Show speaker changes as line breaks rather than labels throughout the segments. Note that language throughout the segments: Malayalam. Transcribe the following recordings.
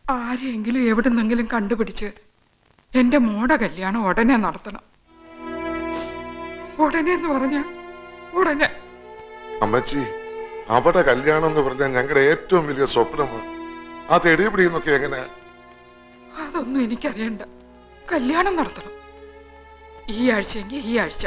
ആരെയെങ്കിലും എവിടുന്നെങ്കിലും കണ്ടുപിടിച്ച് എന്റെ മോടെ കല്യാണം ഉടനെ നടത്തണം ഉടനെ എന്ന് പറഞ്ഞ ഉടനെ
അമ്മച്ചി അവിടെ കല്യാണം എന്ന് പറഞ്ഞാൽ ഞങ്ങളുടെ ഏറ്റവും വലിയ സ്വപ്നമാണ് അത് എടിപിടിയെന്നൊക്കെ എങ്ങനെ
അതൊന്നും എനിക്കറിയണ്ട കല്യാണം നടത്തണം ഈ ആഴ്ചയെങ്കിൽ ഈ ആഴ്ച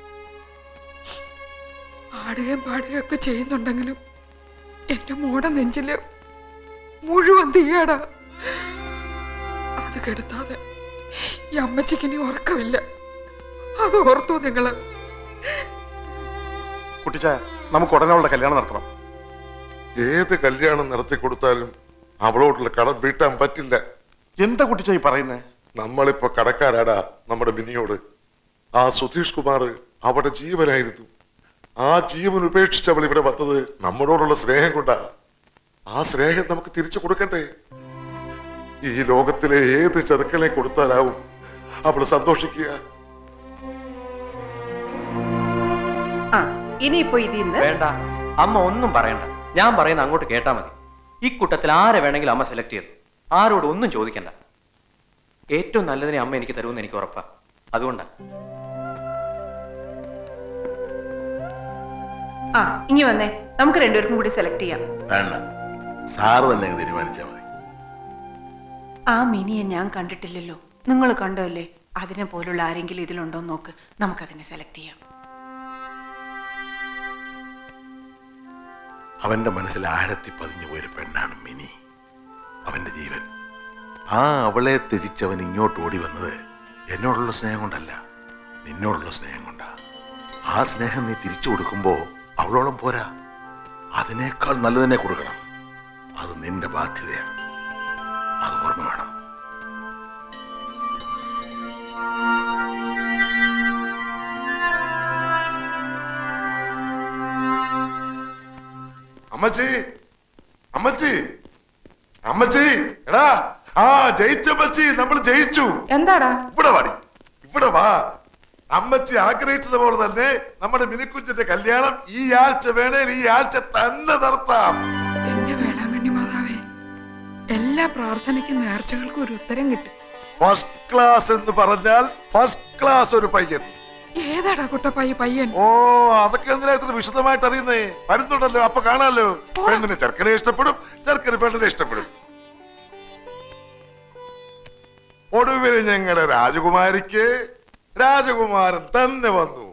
ആടുകയും പാടുകയും ഒക്കെ ചെയ്യുന്നുണ്ടെങ്കിലും എന്റെ മോടെ നെഞ്ചില് മുഴുവൻ തീയാടാ അത് കെടുത്താതെ ഈ അമ്മച്ചിക്ക് ഇനി ഉറക്കമില്ല അത് ഓർത്തു നിങ്ങള്
കുട്ടിച്ച നമുക്ക് ഉടനെ അവളുടെ കല്യാണം നടത്തണം
ഏത് കല്യാണം നടത്തി കൊടുത്താലും അവളോടുള്ള കടം വീട്ടാൻ പറ്റില്ല
എന്താ കുട്ടിച്ച ഈ പറയുന്നേ
നമ്മളിപ്പോ കടക്കാരാടാ നമ്മുടെ ബിനിയോട് ആ സുധീഷ് കുമാർ അവിടെ ജീവനായിരുന്നു ആ ജീവൻ ഉപേക്ഷിച്ച് അവൾ ഇവിടെ വന്നത് നമ്മളോടുള്ള സ്നേഹം കൊണ്ടാ ആ സ്നേഹം നമുക്ക് തിരിച്ചു കൊടുക്കണ്ടേ ഈ ലോകത്തിലെ ഏത് ചെറുക്കളെ കൊടുത്താലാവും അവൾ സന്തോഷിക്കുക
ആ ഇനിയിപ്പോ ഇതിന്ന്
വേണ്ട അമ്മ ഒന്നും പറയണ്ട ഞാൻ പറയുന്ന അങ്ങോട്ട് കേട്ടാ മതി ഈ കൂട്ടത്തിൽ ആരെ വേണമെങ്കിലും അമ്മ സെലക്ട് ചെയ്തു ആരോട് ഒന്നും ചോദിക്കണ്ട ഏറ്റവും നല്ലതിനെ അമ്മ എനിക്ക് തരുമെന്ന് എനിക്ക് ഉറപ്പാ അതുകൊണ്ടാ
ആ ഇനി വന്നേ നമുക്ക് രണ്ടുപേർക്കും കൂടി സെലക്ട് ചെയ്യാം
വേണ്ട സാറ് തന്നെ അങ്ങ് തീരുമാനിച്ചാൽ മതി
ആ മിനിയെ ഞാൻ കണ്ടിട്ടില്ലല്ലോ നിങ്ങൾ കണ്ടല്ലേ അതിനെ പോലുള്ള ആരെങ്കിലും ഇതിലുണ്ടോ എന്ന് നോക്ക് നമുക്കതിനെ സെലക്ട് ചെയ്യാം
അവന്റെ മനസ്സിൽ ആഴത്തി പതിഞ്ഞു പോയൊരു പെണ്ണാണ് മിനി അവന്റെ ജീവൻ ആ അവളെ ത്യജിച്ചവൻ ഇങ്ങോട്ട് ഓടി വന്നത് എന്നോടുള്ള സ്നേഹം കൊണ്ടല്ല നിന്നോടുള്ള സ്നേഹം കൊണ്ടാ ആ സ്നേഹം നീ തിരിച്ചു കൊടുക്കുമ്പോ അവളോളം പോരാ അതിനേക്കാൾ നല്ലതിനെ കൊടുക്കണം അത് നിന്റെ ബാധ്യതയാണ് അത് ഓർമ്മ വേണം
അമ്മച്ചി അമ്മച്ചി അമ്മച്ചി എടാ ആ ജയിച്ചമ്മച്ചി നമ്മൾ ജയിച്ചു
എന്താടാ
ഇവിടെ വാടി ഇവിടെ വാ അമ്മച്ചി ആഗ്രഹിച്ചതുപോലെ തന്നെ നമ്മുടെ മിനിക്കുഞ്ചിന്റെ കല്യാണം ഈ ആഴ്ച വേണേൽ ഈ ആഴ്ച തന്നെ നടത്താം
എന്റെ വേളാങ്കണ്ണി മാതാവേ എല്ലാ പ്രാർത്ഥനയ്ക്കും നേർച്ചകൾക്കും ഒരു ഉത്തരം കിട്ടും
ഫസ്റ്റ് ക്ലാസ് എന്ന് പറഞ്ഞാൽ ഫസ്റ്റ് ക്ലാസ് ഒരു പയ്യൻ
ഏതാടാ കുട്ടപ്പായി പയ്യൻ
ഓ അതൊക്കെ എന്തിനാ ഇത്ര വിശദമായിട്ട് അറിയുന്നേ വരുന്നുണ്ടല്ലോ അപ്പൊ കാണാലോ പെണ്ണിന് ചെറുക്കനെ ഇഷ്ടപ്പെടും ചെറുക്കന് പെണ്ണിനെ ഇഷ്ടപ്പെടും ഒടുവിൽ ഞങ്ങളുടെ രാജകുമാരിക്ക് രാജകുമാരൻ തന്നെ വന്നു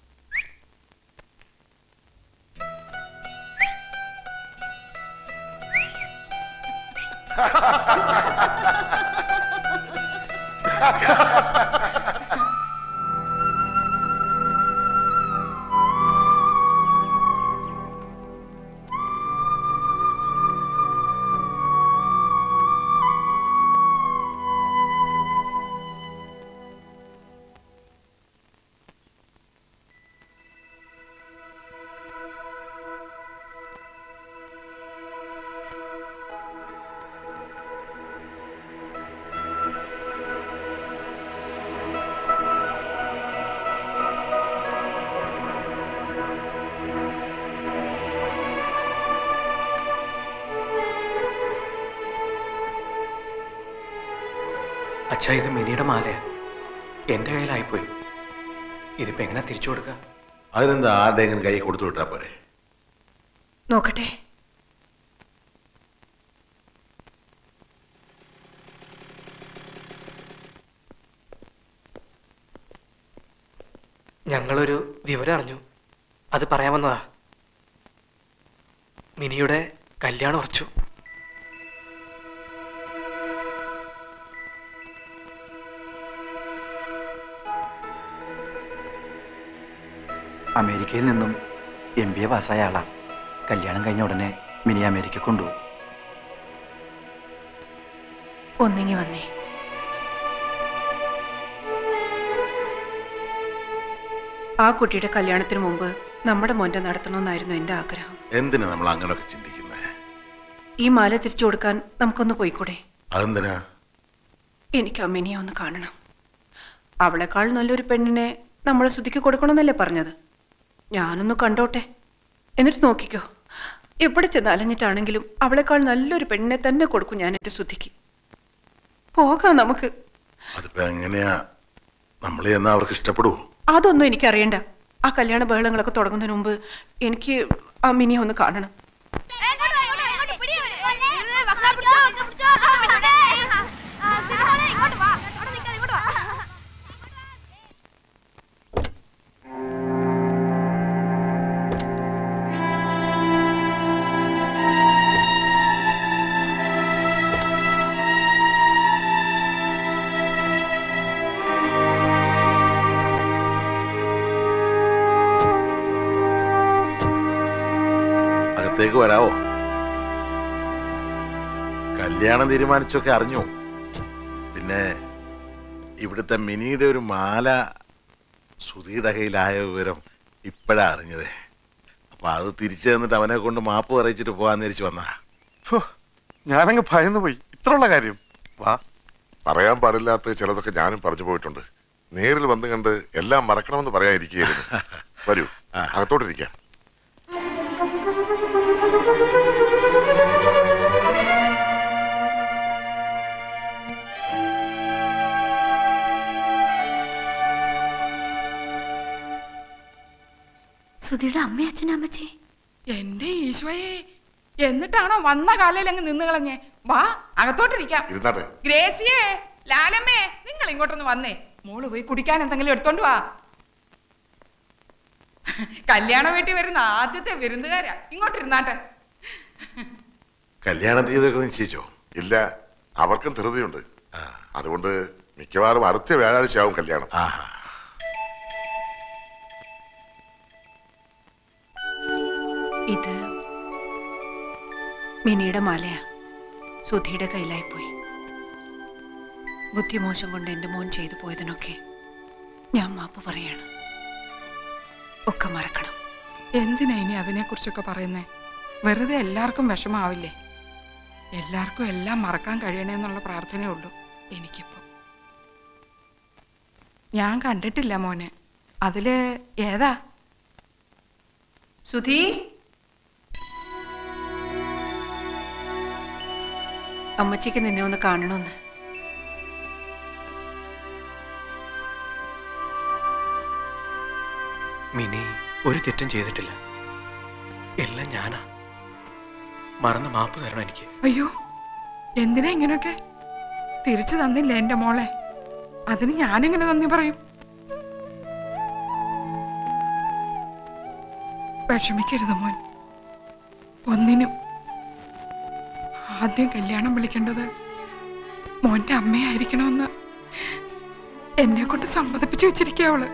അച്ഛാ ഇത് മിനിയുടെ മാലയാ എന്റെ കയ്യിലായിപ്പോയി ഇതിപ്പോ എങ്ങനെ തിരിച്ചു കൊടുക്കുക
അതിനെന്താ ആരുടെയെങ്കിലും കൈ കൊടുത്തു വിട്ടാ പോരെ
നോക്കട്ടെ
ഞങ്ങളൊരു വിവരം അറിഞ്ഞു അത് പറയാമെന്നതാ മിനിയുടെ കല്യാണം ഉറച്ചു
അമേരിക്കയിൽ നിന്നും എം ബി എ പാസ്സായ ആളാ കല്യാണം കഴിഞ്ഞ ഉടനെ മിനി അമേരിക്ക കൊണ്ടുപോകും
ഒന്നിങ്ങി വന്നേ ആ കുട്ടിയുടെ കല്യാണത്തിന് മുമ്പ് നമ്മുടെ മോന്റെ നടത്തണമെന്നായിരുന്നു എന്റെ ആഗ്രഹം
എന്തിനാ നമ്മൾ അങ്ങനെയൊക്കെ ചിന്തിക്കുന്നത്
ഈ മാല തിരിച്ചു കൊടുക്കാൻ നമുക്കൊന്ന് പോയിക്കൂടെ
അതെന്തിനാ
എനിക്ക് അമ്മിനിയെ ഒന്ന് കാണണം അവളെക്കാൾ നല്ലൊരു പെണ്ണിനെ നമ്മളെ ശ്രുതിക്ക് കൊടുക്കണമെന്നല്ലേ പറഞ്ഞത് ഞാനൊന്ന് കണ്ടോട്ടെ എന്നിട്ട് നോക്കിക്കോ എവിടെ ചെന്ന് അലഞ്ഞിട്ടാണെങ്കിലും അവളെക്കാൾ നല്ലൊരു പെണ്ണിനെ തന്നെ കൊടുക്കും ഞാൻ എൻ്റെ ശ്രുതിക്ക് പോകാം നമുക്ക്
അതിപ്പോ എങ്ങനെയാ നമ്മൾ എന്നാ അവർക്ക് ഇഷ്ടപ്പെടുവോ
അതൊന്നും എനിക്കറിയണ്ട ആ കല്യാണ ബഹളങ്ങളൊക്കെ തുടങ്ങുന്നതിന് മുമ്പ് എനിക്ക് ആ മിനിയെ ഒന്ന് കാണണം
അകത്തേക്ക് വരാവോ കല്യാണം തീരുമാനിച്ചൊക്കെ അറിഞ്ഞു പിന്നെ ഇവിടുത്തെ മിനിയുടെ ഒരു മാല സുധിയുടെ കയ്യിലായ വിവരം ഇപ്പോഴാ അറിഞ്ഞതേ അപ്പൊ അത് തിരിച്ചു തന്നിട്ട് അവനെ കൊണ്ട് മാപ്പ് പറയിച്ചിട്ട് പോകാന്ന് തിരിച്ചു വന്നാ
ഹോ, ഞാനങ്ങ് ഭയന്നു പോയി ഇത്രയുള്ള കാര്യം വാ
പറയാൻ പാടില്ലാത്ത ചിലതൊക്കെ ഞാനും പറഞ്ഞു പോയിട്ടുണ്ട് നേരിൽ വന്ന് കണ്ട് എല്ലാം മറക്കണമെന്ന് പറയാനിരിക്കുകയായിരുന്നു വരൂ അകത്തോട്ടിരിക്കാം
സുധിയുടെ അമ്മയും അച്ഛനും അമ്മച്ചി
എന്റെ ഈശോയെ എന്നിട്ടാണോ വന്ന കാലയിൽ അങ്ങ് നിന്ന് കളഞ്ഞേ വാ അകത്തോട്ടിരിക്കാം
ഇരുന്നാട്ടെ
ഗ്രേസിയേ ലാലമ്മേ നിങ്ങൾ ഇങ്ങോട്ടൊന്ന് വന്നേ മോള് പോയി കുടിക്കാൻ എന്തെങ്കിലും എടുത്തോണ്ട് വാ കല്യാണ വീട്ടിൽ വരുന്ന ആദ്യത്തെ വിരുന്നുകാരാ ഇങ്ങോട്ടിരുന്നാട്ടെ
കല്യാണ തീയതിയൊക്കെ നിശ്ചയിച്ചോ
ഇല്ല അവർക്കും ധൃതിയുണ്ട് അതുകൊണ്ട് മിക്കവാറും അടുത്ത വ്യാഴാഴ്ച ആവും കല്യാണം
ആഹാ
ഇത് മിനിയുടെ മാലയാ സുധിയുടെ കയ്യിലായി പോയി ബുദ്ധിമോശം കൊണ്ട് എൻ്റെ മോൻ ചെയ്തു പോയതിനൊക്കെ ഞാൻ മാപ്പ് പറയാണ് ഒക്കെ മറക്കണം
എന്തിനാ ഇനി അതിനെക്കുറിച്ചൊക്കെ പറയുന്നേ വെറുതെ എല്ലാവർക്കും വിഷമാവില്ലേ എല്ലാവർക്കും എല്ലാം മറക്കാൻ കഴിയണേ എന്നുള്ള പ്രാർത്ഥനയേ ഉള്ളൂ എനിക്കിപ്പോ ഞാൻ കണ്ടിട്ടില്ല മോനെ അതില് ഏതാ
സുധി അമ്മച്ചിക്ക് നിന്നെ ഒന്ന് കാണണമെന്ന്
മിനി ഒരു തെറ്റും ചെയ്തിട്ടില്ല എല്ലാം ഞാനാ മറന്ന് മാപ്പ് തരണം എനിക്ക്
അയ്യോ എന്തിനാ ഇങ്ങനെയൊക്കെ തിരിച്ചു തന്നില്ല എന്റെ മോളെ അതിന് ഞാനെങ്ങനെ നന്ദി പറയും വിഷമിക്കരുത് മോൻ ഒന്നിനും ആദ്യം കല്യാണം വിളിക്കേണ്ടത് മോന്റെ അമ്മയായിരിക്കണമെന്ന് എന്നെ കൊണ്ട് സമ്മതിപ്പിച്ചു വെച്ചിരിക്കുക അവള്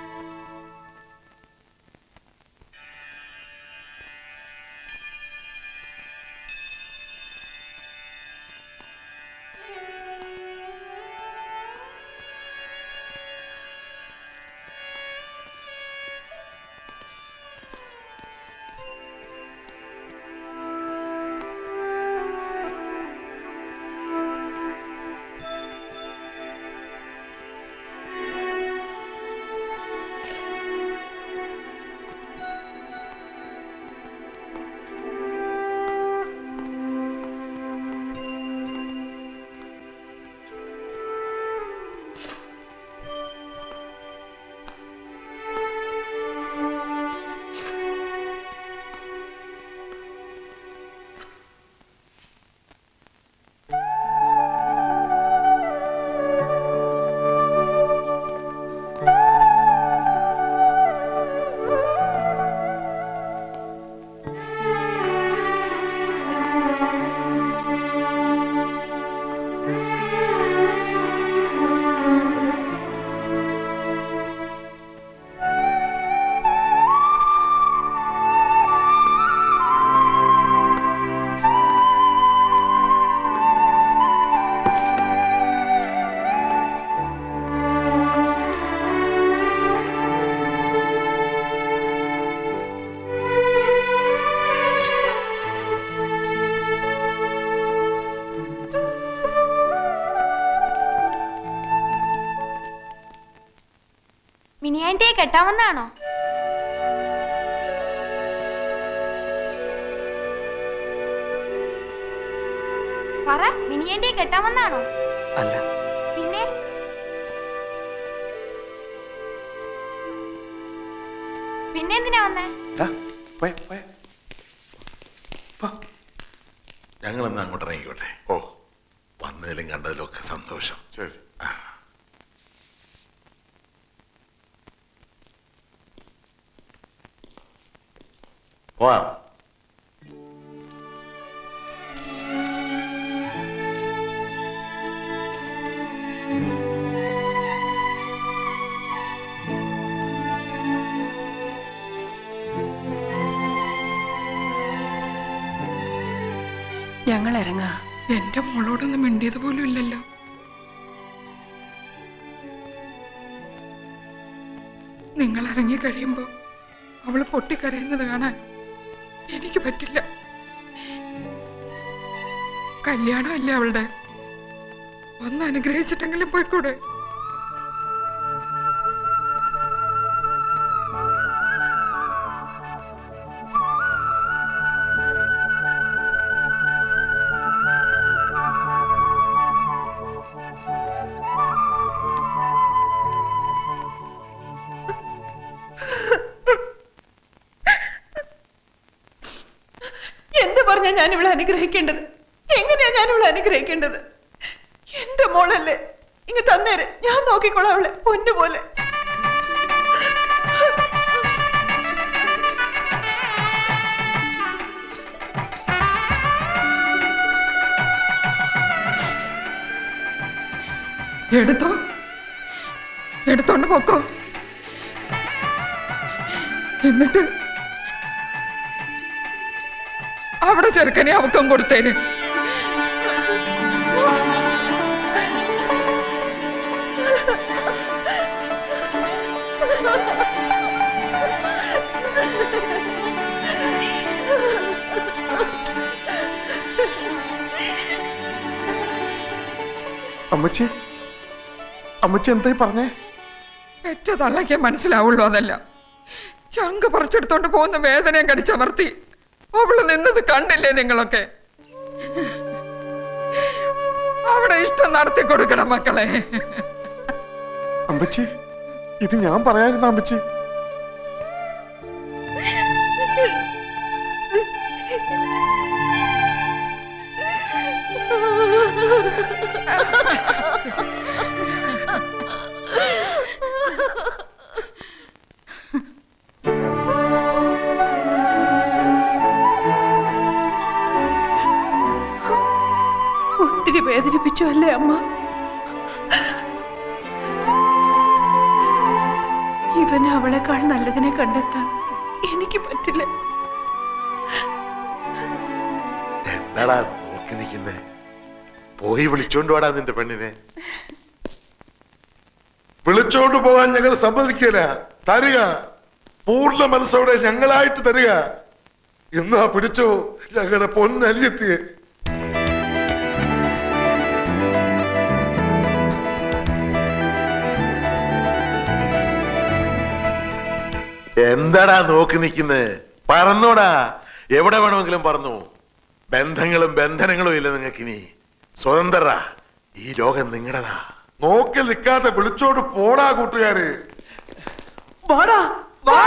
മിനിയാൻറ്റിയെ കെട്ടാമെന്നാണോ പറ മിനിയാൻറ്റിയെ കെട്ടാമെന്നാണോ
അല്ല
പിന്നെ പിന്നെ എന്തിനാ വന്നേ
ഞങ്ങളെന്നാ അങ്ങോട്ട് ഇറങ്ങിക്കോട്ടെ ഓ വന്നതിലും കണ്ടതിലും ഒക്കെ സന്തോഷം
ശരി
പോവാം
ഞങ്ങൾ ഇറങ്ങാ
എന്റെ മോളോടൊന്നും മിണ്ടിയത് പോലും ഇല്ലല്ലോ നിങ്ങൾ ഇറങ്ങി കഴിയുമ്പോ അവള് പൊട്ടിക്കരയുന്നത് കാണാൻ എനിക്ക് പറ്റില്ല കല്യാണമല്ലേ അവളുടെ ഒന്ന് അനുഗ്രഹിച്ചിട്ടെങ്കിലും പോയിക്കൂടെ
എന്ത് പറഞ്ഞാ ഞാൻ ഇവിടെ അനുഗ്രഹിക്കേണ്ടത് എങ്ങനെയാ ഞാൻ ഇവിടെ അനുഗ്രഹിക്കേണ്ടത് എന്റെ മോളല്ലേ ഇങ്ങ് തന്നേര് ഞാൻ നോക്കിക്കോളാം അവളെ പൊന്നുപോലെ
എടുത്തോ എടുത്തോണ്ട് പൊക്കോ എന്നിട്ട് അവിടെ ചെറുക്കനെ അവക്കം കൊടുത്തേന്
അമ്മച്ചി അമ്മച്ചി എന്തായി പറഞ്ഞേ
പെറ്റ തള്ളയ്ക്ക് മനസ്സിലാവുള്ളൂ അതല്ല ചങ്ക് പറിച്ചെടുത്തോണ്ട് പോകുന്ന വേദനയും കടിച്ചമർത്തി അവള് നിന്നത് കണ്ടില്ലേ നിങ്ങളൊക്കെ അവിടെ ഇഷ്ടം നടത്തി കൊടുക്കണം മക്കളെ
അമ്മച്ചി ഇത് ഞാൻ പറയാതിരുന്ന അമ്മച്ചി
ഒത്തിരി വേദനിപ്പിച്ചു അല്ലേ അമ്മ ഇവന് അവളെക്കാൾ നല്ലതിനെ കണ്ടെത്താൻ എനിക്ക് പറ്റില്ല
എന്താടാ നോക്കി നിൽക്കുന്നേ പോയി വിളിച്ചോണ്ട് വാടാ നിന്റെ പെണ്ണിനെ
വിളിച്ചോണ്ട് പോകാൻ ഞങ്ങൾ സമ്മതിക്കില്ല തരിക പൂർണ്ണ മനസ്സോടെ ഞങ്ങളായിട്ട് തരിക എന്നാ പിടിച്ചോ ഞങ്ങളുടെ പൊന്നലിയെത്തിയെ
എന്താടാ നോക്കി നിൽക്കുന്നേ പറന്നോടാ എവിടെ വേണമെങ്കിലും പറഞ്ഞു ബന്ധങ്ങളും ബന്ധനങ്ങളും ഇല്ല നിങ്ങൾക്കിനി സ്വതന്ത്രരാ ഈ ലോകം നിങ്ങളുടെതാ
നോക്കി നിൽക്കാതെ വിളിച്ചോണ്ട് പോടാ കൂട്ടുകാര്
വാടാ വാ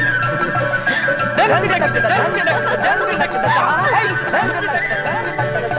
Dang, dang, dang, dang, dang, dang, dang, dang, dang, dang, dang, dang, dang, dang, dang, dang,